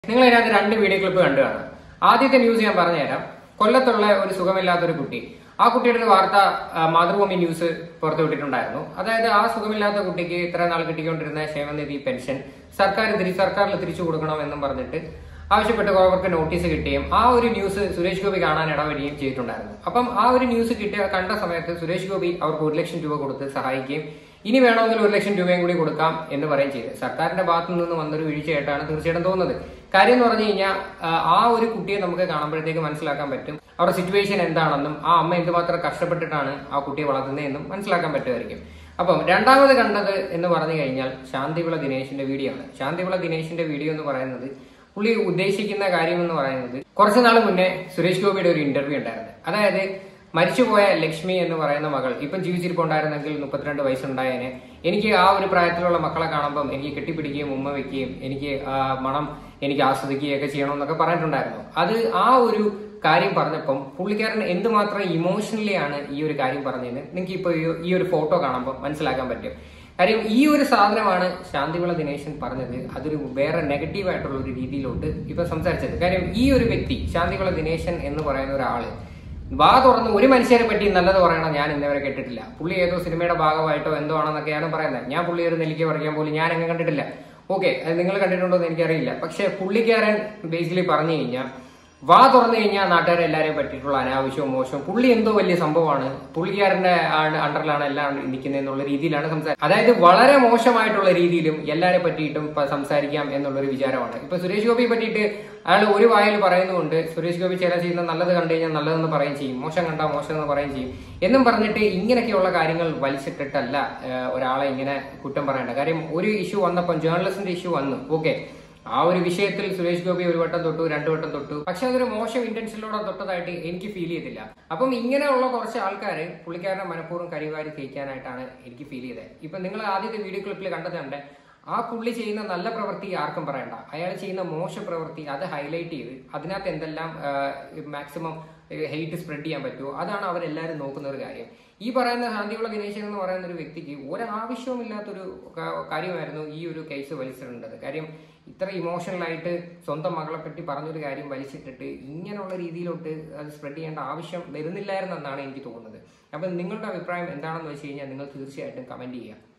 നിങ്ങൾ ഇതിനകത്ത് രണ്ട് വീഡിയോ ക്ലിപ്പ് കണ്ടു കാണാം ആദ്യത്തെ ന്യൂസ് ഞാൻ പറഞ്ഞുതരാം കൊല്ലത്തുള്ള ഒരു സുഖമില്ലാത്തൊരു കുട്ടി ആ കുട്ടിയുടെ ഒരു വാർത്ത ആ, മാതൃഭൂമി ന്യൂസ് പുറത്തുവിട്ടിട്ടുണ്ടായിരുന്നു അതായത് ആ സുഖമില്ലാത്ത കുട്ടിക്ക് ഇത്ര നാൾ കിട്ടിക്കൊണ്ടിരുന്ന ക്ഷേമനിധി പെൻഷൻ സർക്കാർ തിരി സർക്കാരിൽ തിരിച്ചു കൊടുക്കണമെന്നും പറഞ്ഞിട്ട് ആവശ്യപ്പെട്ട് അവർക്ക് നോട്ടീസ് കിട്ടുകയും ആ ഒരു ന്യൂസ് സുരേഷ് ഗോപി കാണാൻ ഇടവരികയും ചെയ്തിട്ടുണ്ടായിരുന്നു അപ്പം ആ ഒരു ന്യൂസ് കിട്ടിയ കണ്ട സമയത്ത് സുരേഷ് ഗോപി അവർക്ക് ഒരു ലക്ഷം രൂപ കൊടുത്ത് സഹായിക്കുകയും ഇനി വേണമെങ്കിൽ ഒരു ലക്ഷം രൂപയും കൂടി കൊടുക്കാം എന്ന് പറയുകയും ചെയ്തു സർക്കാരിന്റെ ഭാഗത്തു നിന്ന് വന്നൊരു വീഴ്ചയായിട്ടാണ് തീർച്ചയായിട്ടും തോന്നുന്നത് കാര്യം എന്ന് പറഞ്ഞു കഴിഞ്ഞാൽ ആ ഒരു കുട്ടിയെ നമുക്ക് കാണുമ്പോഴത്തേക്ക് മനസ്സിലാക്കാൻ പറ്റും അവരുടെ സിറ്റുവേഷൻ എന്താണെന്നും ആ അമ്മ എന്തുമാത്രം കഷ്ടപ്പെട്ടിട്ടാണ് ആ കുട്ടിയെ വളർത്തുന്നതെന്നും മനസ്സിലാക്കാൻ പറ്റുമായിരിക്കും അപ്പം രണ്ടാമത് കണ്ടത് എന്ന് പറഞ്ഞു കഴിഞ്ഞാൽ ശാന്തിവിള ദിനേശിന്റെ വീഡിയോ ആണ് ശാന്തിവിള ദിനേശിന്റെ വീഡിയോ എന്ന് പറയുന്നത് പുള്ളി ഉദ്ദേശിക്കുന്ന കാര്യം എന്ന് പറയുന്നത് കുറച്ചു നാൾ മുന്നേ സുരേഷ് ഗോപിയുടെ ഒരു ഇന്റർവ്യൂ ഉണ്ടായിരുന്നു അതായത് മരിച്ചുപോയ ലക്ഷ്മി എന്ന് പറയുന്ന മകൾ ഇപ്പം ജീവിച്ചിരിപ്പുണ്ടായിരുന്നെങ്കിൽ മുപ്പത്തിരണ്ട് വയസ്സുണ്ടായേനെ എനിക്ക് ആ ഒരു പ്രായത്തിലുള്ള മക്കളെ കാണുമ്പം എനിക്ക് കെട്ടിപ്പിടിക്കുകയും ഉമ്മ വെക്കുകയും എനിക്ക് ആ മണം എനിക്ക് ആസ്വദിക്കുകയൊക്കെ ചെയ്യണമെന്നൊക്കെ പറഞ്ഞിട്ടുണ്ടായിരുന്നു അത് ആ ഒരു കാര്യം പറഞ്ഞപ്പം പുള്ളിക്കാരൻ എന്തുമാത്രം ഇമോഷണലി ആണ് ഈ ഒരു കാര്യം പറഞ്ഞതെന്ന് നിങ്ങൾക്ക് ഇപ്പോൾ ഈ ഒരു ഫോട്ടോ കാണുമ്പോൾ മനസ്സിലാക്കാൻ പറ്റും കാര്യം ഈ ഒരു സാധനമാണ് ശാന്തിവിള ദിനേശൻ പറഞ്ഞത് അതൊരു വേറെ നെഗറ്റീവ് ആയിട്ടുള്ള ഒരു രീതിയിലോട്ട് ഇപ്പൊ സംസാരിച്ചത് കാര്യം ഈ ഒരു വ്യക്തി ശാന്തിവിള ദിനേശൻ എന്ന് പറയുന്ന ഒരാള് വാ തുറന്ന് ഒരു മനുഷ്യരെ പറ്റി നല്ലത് പറയണം ഞാൻ ഇന്നവരെ കേട്ടിട്ടില്ല പുള്ളി ഏതോ സിനിമയുടെ ഭാഗമായിട്ടോ എന്തോ ആണെന്നൊക്കെയാണ് പറയുന്നത് ഞാൻ പുള്ളി ഒരു നെല്ലിക്ക പറിക്കാൻ പോലും ഞാൻ എങ്ങനെ കണ്ടിട്ടില്ല ഓക്കെ അത് നിങ്ങൾ കണ്ടിട്ടുണ്ടോ എന്ന് എനിക്കറിയില്ല പക്ഷെ പുള്ളിക്കാരൻ ബേസിക്കലി പറഞ്ഞു കഴിഞ്ഞാൽ വാ തുറന്നു കഴിഞ്ഞാൽ നാട്ടുകാരെ എല്ലാവരെയും പറ്റിയിട്ടുള്ള അനാവശ്യവും മോശവും പുള്ളി എന്തോ വലിയ സംഭവമാണ് പുള്ളിക്കാരന്റെ അണ്ടറിലാണ് എല്ലാം നിൽക്കുന്നത് എന്നുള്ള രീതിയിലാണ് സംസാരിക്കുന്നത് അതായത് വളരെ മോശമായിട്ടുള്ള രീതിയിലും എല്ലാരെ പറ്റിയിട്ടും പ- സംസാരിക്കാം എന്നുള്ളൊരു വിചാരമാണ് ഇപ്പൊ സുരേഷ് ഗോപിയെ പറ്റിയിട്ട് അയാൾ ഒരു വായിൽ പറയുന്നുണ്ട് സുരേഷ് ഗോപി ചില ചെയ്യുന്ന നല്ലത് കണ്ടു കഴിഞ്ഞാൽ നല്ലതെന്ന് പറയുകയും ചെയ്യും മോശം കണ്ടാൽ മോശം എന്ന് പറയുകയും ചെയ്യും എന്നും പറഞ്ഞിട്ട് ഇങ്ങനെയൊക്കെയുള്ള കാര്യങ്ങൾ വലിച്ചിട്ടിട്ടല്ല ഏഹ്, ഒരാളെ ഇങ്ങനെ കുറ്റം പറയേണ്ട കാര്യം ഒരു ഇഷ്യൂ വന്നപ്പം ജേർണലിസ്റ്റിന്റെ ഇഷ്യൂ വന്നു ഓക്കെ ആ ഒരു വിഷയത്തിൽ സുരേഷ് ഗോപി ഒരു വട്ടം തൊട്ടു രണ്ടു വട്ടം തൊട്ടു പക്ഷെ അതൊരു മോശം ഇന്റൻഷനിലൂടെ തൊട്ടതായിട്ട് എനിക്ക് ഫീൽ ചെയ്തില്ല അപ്പം ഇങ്ങനെയുള്ള കുറച്ച് ആൾക്കാർ പുള്ളിക്കാരനെ മനഃപൂർവ്വം കരിവാരി തേക്കാനായിട്ടാണ് എനിക്ക് ഫീൽ ചെയ്തത് ഇപ്പൊ നിങ്ങൾ ആദ്യത്തെ വീഡിയോ ക്ലിപ്പിൽ കണ്ടതുണ്ട് ആ പുള്ളി ചെയ്യുന്ന നല്ല പ്രവൃത്തി ആർക്കും പറയണ്ട അയാൾ ചെയ്യുന്ന മോശം പ്രവൃത്തി അത് ഹൈലൈറ്റ് ചെയ്ത് അതിനകത്ത് എന്തെല്ലാം മാക്സിമം ഹെയ്റ്റ് സ്പ്രെഡ് ചെയ്യാൻ പറ്റുമോ അതാണ് അവരെല്ലാവരും നോക്കുന്ന ഒരു കാര്യം ഈ പറയുന്ന ശാന്തികുള ദിനേശൻ എന്ന് പറയുന്ന ഒരു വ്യക്തിക്ക് ഒരാവശ്യവുമില്ലാത്തൊരു കാ- കാര്യമായിരുന്നു ഈ ഒരു കേസ് വലിച്ചിടേണ്ടത് കാര്യം ഇത്ര ഇമോഷണൽ ആയിട്ട് സ്വന്തം മകളെ പറ്റി പറഞ്ഞൊരു കാര്യം വലിച്ചിട്ടിട്ട് ഇങ്ങനെയുള്ള രീതിയിലോട്ട് അത് സ്പ്രെഡ് ചെയ്യേണ്ട ആവശ്യം വരുന്നില്ലായിരുന്നെന്നാണ് എനിക്ക് തോന്നുന്നത് അപ്പം നിങ്ങളുടെ അഭിപ്രായം എന്താണെന്ന് വെച്ച് കഴിഞ്ഞാൽ നിങ്ങൾ തീർച്ചയായിട്ടും കമന്റ് ചെയ്യുക